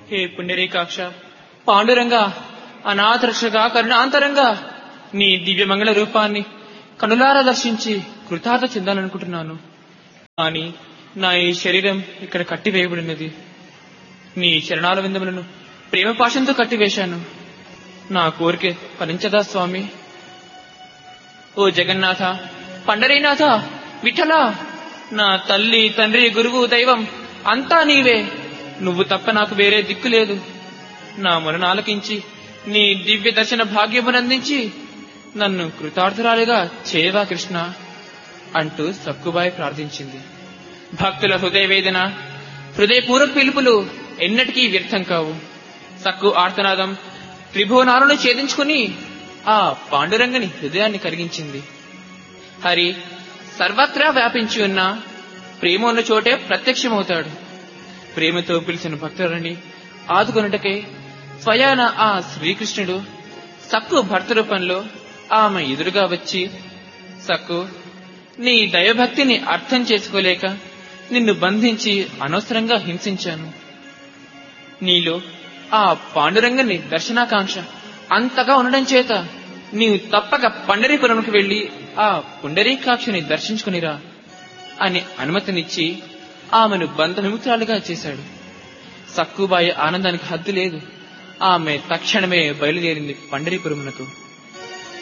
హే పుణ్యరేకాక్ష పాండురంగా అనాథరక్షగా కరుణాంతరంగా నీ దివ్యమంగళ రూపాన్ని కనులారా దర్శించి కృతార్థ చెందాలనుకుంటున్నాను కానీ నా ఈ శరీరం ఇక్కడ కట్టివేయబడినది నీ చరణాల విందములను ప్రేమ పాశంతో కట్టివేశాను నా కోరిక ఫలించదా స్వామి ఓ జగన్నాథ పండరీనాథ విఠల నా తల్లి తండ్రి గురువు దైవం అంతా నీవే నువ్వు తప్ప నాకు వేరే దిక్కు లేదు నా మొరను ఆలకించి నీ దివ్య దర్శన భాగ్యమునందించి నన్ను కృతార్థురాలిగా చేయవా కృష్ణ అంటూ సక్కుబాయి ప్రార్థించింది భక్తుల హృదయ వేదన హృదయపూర్వక పిలుపులు ఎన్నటికీ వ్యర్థం కావు సక్కు ఆర్తనాదం త్రిభువనాలను ఛేదించుకుని ఆ పాండురంగని హృదయాన్ని కరిగించింది హరి సర్వత్రా వ్యాపించి ఉన్న ప్రేమ ఉన్న చోటే ప్రత్యక్షమవుతాడు ప్రేమతో పిలిచిన భక్తులని ఆదుకొనుటకై స్వయాన ఆ శ్రీకృష్ణుడు సక్కు భర్త రూపంలో ఆమె ఎదురుగా వచ్చి సక్కు నీ దైవభక్తిని అర్థం చేసుకోలేక నిన్ను బంధించి అనవసరంగా హింసించాను నీలో ఆ పాండురంగని దర్శనాకాంక్ష అంతగా ఉండడం చేత నీవు తప్పక పండరీపురంకు వెళ్లి ఆ పుండరీకాక్షని దర్శించుకునిరా అని అనుమతినిచ్చి ఆమెను బంధవిముక్తురాలుగా చేశాడు సక్కుబాయి ఆనందానికి హద్దు లేదు ఆమె తక్షణమే బయలుదేరింది పండరీపురమునకు